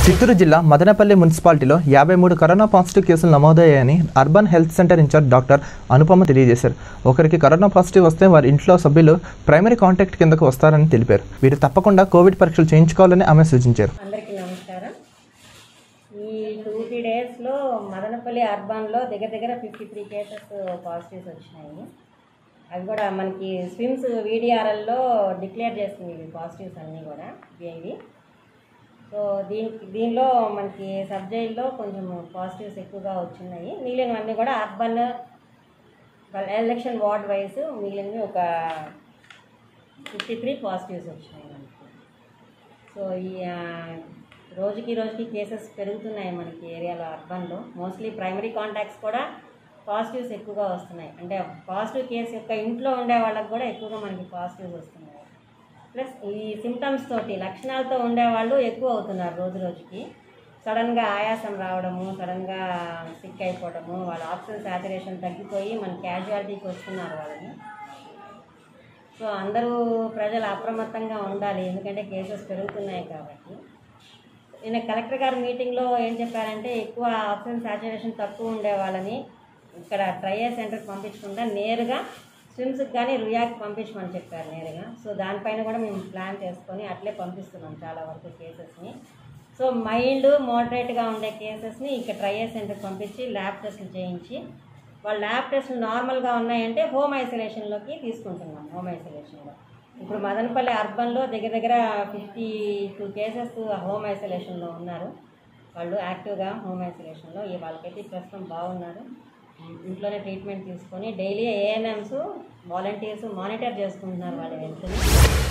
చిత్తూరు జిల్లా మదనపల్లి మున్సిపాలిటీలో యాభై మూడు కరోనా పాజిటివ్ కేసులు నమోదయ్యాయని urban health centre incharge doctor Anupama తెలియజేశారు ఒకరికి కరోనా పాజిటివ్ వస్తే వారి ఇంట్లో సభ్యులు ప్రైమరీ కాంటాక్ట్ కిందకు వస్తారని తెలిపారు వీరు తప్పకుండా కోవిడ్ పరీక్షలు చేయించుకోవాలని ఆమె సూచించారు అందరికీ నమస్కారం ఈ టూ త్రీ డేస్లో మదనపల్లి అర్బన్లో దగ్గర దగ్గర ఫిఫ్టీ త్రీ కేసెస్ పాజిటివ్స్ వచ్చినాయి అవి కూడా మనకి స్విమ్స్ వీడిఆర్ఎల్లో డిక్లేర్ చేస్తుంది ఇవి పాజిటివ్స్ అన్నీ కూడా ఇవి సో దీనికి దీనిలో మనకి సబ్ జైల్లో కొంచెం పాజిటివ్స్ ఎక్కువగా వచ్చినాయి మిగిలినవన్నీ కూడా అర్బన్ ఎలక్షన్ వార్డ్ వైజ్ మిగిలినవి ఒక ఫిఫ్టీ త్రీ పాజిటివ్స్ వచ్చినాయి మనకి సో ఈ ఆ, రోజుకి రోజుకి కేసెస్ పెరుగుతున్నాయి మనకి ఏరియాలో అర్బన్లో మోస్ట్లీ ప్రైమరీ కాంటాక్ట్స్ కూడా పాజిటివ్స్ ఎక్కువగా వస్తున్నాయి అంటే పాజిటివ్ కేసు యొక్క ఇంట్లో ఉండే వాళ్ళకి కూడా ఎక్కువగా మనకి పాజిటివ్స్ వస్తున్నాయి ప్లస్ ఈ సిమ్టమ్స్ తోటి లక్షణాలతో ఉండేవాళ్ళు ఎక్కువ అవుతున్నారు రోజు రోజుకి సడన్గా ఆయాసం రావడము సడన్గా సిక్ అయిపోవడము వాళ్ళ ఆక్సిజన్ సాచురేషన్ తగ్గిపోయి మన క్యాజువాలిటీకి వస్తున్నారు వాళ్ళని సో అందరూ ప్రజలు అప్రమత్తంగా ఉండాలి ఎందుకంటే కేసెస్ పెరుగుతున్నాయి కాబట్టి నిన్న కలెక్టర్ గారు మీటింగ్లో ఏం చెప్పారంటే ఎక్కువ ఆక్సిజన్ సాచురేషన్ తక్కువ ఉండే వాళ్ళని ఇక్కడ ట్రయల్ సెంటర్కి పంపించకుండా నేరుగా స్విమ్స్కి కానీ రుయాకి పంపించమని చెప్పారు నేరుగా సో దానిపైన కూడా మేము ప్లాన్ చేసుకొని అట్లే పంపిస్తున్నాం చాలా వరకు కేసెస్ని సో మైల్డ్ మోడరేట్గా ఉండే కేసెస్ని ఇక్కడ ట్రయల్ సెంటర్కి పంపించి ల్యాబ్ టెస్ట్లు చేయించి వాళ్ళ ల్యాబ్ టెస్ట్లు నార్మల్గా ఉన్నాయంటే హోమ్ ఐసోలేషన్లోకి తీసుకుంటున్నాం హోమ్ ఐసోలేషన్లో ఇప్పుడు మదనపల్లి అర్బన్లో దగ్గర దగ్గర ఫిఫ్టీ టూ కేసెస్ హోమ్ ఐసోలేషన్లో ఉన్నారు వాళ్ళు యాక్టివ్గా హోమ్ ఐసోలేషన్లో ఈ వాళ్ళకైతే ప్రస్తుతం బాగున్నారు ఇంట్లోనే ట్రీట్మెంట్ తీసుకొని డైలీ ఏఎన్ఎమ్స్ వాలంటీర్స్ మానిటర్ చేసుకుంటున్నారు వాళ్ళ హెల్త్ని